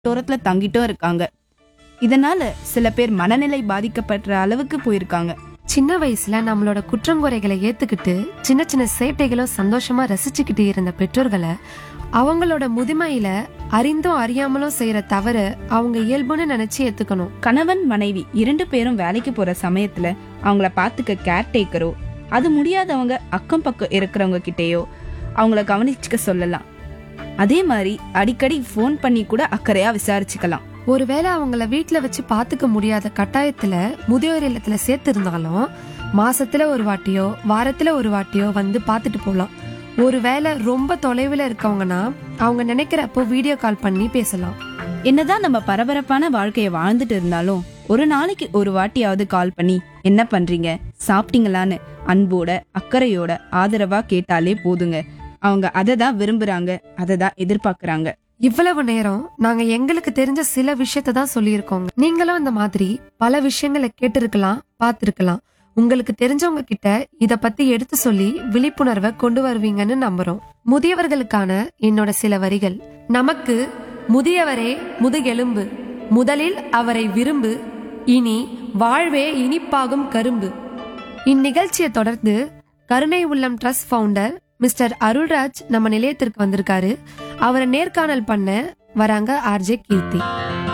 தோரத்துல தங்கிட்டும் இருக்காங்க இதனால சில பேர் மனநிலை பாதிக்கப்படுற அளவுக்கு போயிருக்காங்க சின்ன வயசுல நம்மளோட குற்றங்குறைகளை ஏத்துக்கிட்டு சின்ன சின்ன சேட்டைகளும் சந்தோஷமா ரசிச்சுக்கிட்டு இருந்த பெற்றோர்களை அவங்களோட முதுமையில அறிந்தும் அறியாமலும் செய்யற தவறு அவங்க இயல்புன்னு நினைச்சு ஏத்துக்கணும் கணவன் மனைவி இரண்டு பேரும் வேலைக்கு போற சமயத்துல அவங்கள பாத்துக்க கேர்டேக்கரோ அது முடியாதவங்க அக்கம் பக்கம் இருக்கிறவங்க கிட்டேயோ அவங்கள கவனிச்சுக்க சொல்லலாம் அதே மாதிரி அடிக்கடி ஃபோன் பண்ணி கூட அக்கறையா விசாரிச்சுக்கலாம் ஒருவேளை அவங்கள வீட்ல வச்சு பாத்துக்க முடியாத கட்டாயத்துல முதியோர் இல்லத்துல சேர்த்து இருந்தாலும் மாசத்துல ஒரு வாட்டியோ வாரத்துல ஒரு வாட்டியோ வந்து பாத்துட்டு போலாம் ஒருவேளை ரொம்ப தொலைவுல இருக்கவங்கன்னா அவங்க நினைக்கிறப்போ வீடியோ கால் பண்ணி பேசலாம் என்னதான் நம்ம பரபரப்பான வாழ்க்கைய வாழ்ந்துட்டு இருந்தாலும் ஒரு நாளைக்கு ஒரு வாட்டியாவது கால் பண்ணி என்ன பண்றீங்க சாப்பிட்டீங்களான்னு அன்போட அக்கறையோட ஆதரவா கேட்டாலே போதுங்க அவங்க அதை தான் விரும்புறாங்க அதை தான் எதிர்பார்க்கறாங்க இவ்வளவு நேரம் நாங்க எங்களுக்கு தெரிஞ்ச சில விஷயத்தை தான் சொல்லியிருக்கோங்க நீங்களும் இந்த மாதிரி பல விஷயங்களை கேட்டிருக்கலாம் பார்த்திருக்கலாம் உங்களுக்கு தெரிஞ்சவங்க கிட்ட இத பத்தி எடுத்து சொல்லி விழிப்புணர்வை கொண்டு வருவீங்கன்னு நம்புறோம் முதியவர்களுக்கான என்னோட சில வரிகள் நமக்கு முதியவரே முதுகெலும்பு முதலில் அவரை விரும்பு இனி வாழ்வே இனிப்பாகும் கரும்பு இந்நிகழ்ச்சியை தொடர்ந்து கருணை உள்ளம் ட்ரஸ்ட் ஃபவுண்டர் மிஸ்டர் அருள்ராஜ் நம்ம நிலையத்திற்கு வந்திருக்காரு அவரை நேர்காணல் பண்ண வராங்க ஆர்ஜே கீர்த்தி